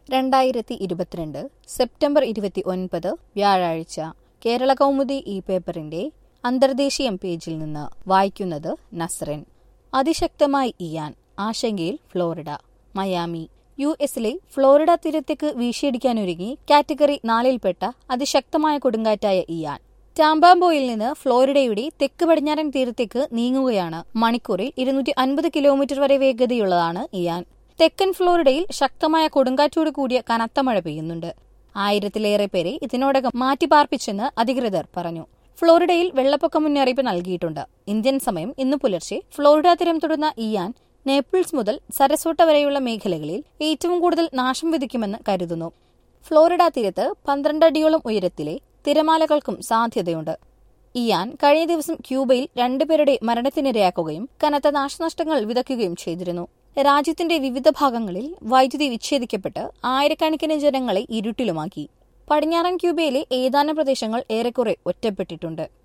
രണ്ടായിരത്തി ഇരുപത്തിരണ്ട് സെപ്റ്റംബർ ഇരുപത്തി ഒൻപത് വ്യാഴാഴ്ച കേരള കൗമുദി ഈ പേപ്പറിന്റെ അന്തർദേശീയം പേജിൽ നിന്ന് വായിക്കുന്നത് നസ്രൻ അതിശക്തമായി ഇയാൻ ആശങ്കയിൽ ഫ്ലോറിഡ മയാമി യു എസിലെ ഫ്ലോറിഡ തീരത്തേക്ക് വീശിയടിക്കാനൊരുങ്ങി കാറ്റഗറി നാലിൽപ്പെട്ട അതിശക്തമായ കൊടുങ്കാറ്റായ ഇയാൻ ടാമ്പാംബോയിൽ നിന്ന് ഫ്ലോറിഡയുടെ തെക്ക് പടിഞ്ഞാറൻ തീരത്തേക്ക് നീങ്ങുകയാണ് മണിക്കൂറിൽ ഇരുന്നൂറ്റി അൻപത് കിലോമീറ്റർ വരെ വേഗതയുള്ളതാണ് ഇയാൻ തെക്കൻ ഫ്ലോറിഡയിൽ ശക്തമായ കൊടുങ്കാറ്റോട് കൂടിയ കനത്ത മഴ പെയ്യുന്നുണ്ട് ആയിരത്തിലേറെ പേരെ ഇതിനോടകം മാറ്റിപ്പാർപ്പിച്ചെന്ന് അധികൃതർ പറഞ്ഞു ഫ്ലോറിഡയിൽ വെള്ളപ്പൊക്ക മുന്നറിയിപ്പ് നൽകിയിട്ടുണ്ട് ഇന്ത്യൻ സമയം ഇന്ന് പുലർച്ചെ ഫ്ലോറിഡ തീരം തൊടുന്ന ഇയാൻ നേപ്പിൾസ് മുതൽ സരസോട്ട വരെയുള്ള മേഖലകളിൽ ഏറ്റവും കൂടുതൽ നാശം വിധിക്കുമെന്ന് കരുതുന്നു ഫ്ലോറിഡ തീരത്ത് പന്ത്രണ്ട് അടിയോളം ഉയരത്തിലെ തിരമാലകൾക്കും സാധ്യതയുണ്ട് ഇയാൻ കഴിഞ്ഞ ദിവസം ക്യൂബയിൽ രണ്ടുപേരുടെ മരണത്തിനിരയാക്കുകയും കനത്ത നാശനഷ്ടങ്ങൾ വിതയ്ക്കുകയും ചെയ്തിരുന്നു രാജ്യത്തിന്റെ വിവിധ ഭാഗങ്ങളിൽ വൈദ്യുതി വിച്ഛേദിക്കപ്പെട്ട് ആയിരക്കണക്കിന് ജനങ്ങളെ ഇരുട്ടിലുമാക്കി പടിഞ്ഞാറൻ ക്യൂബയിലെ ഏതാനും പ്രദേശങ്ങൾ ഏറെക്കുറെ ഒറ്റപ്പെട്ടിട്ടുണ്ട്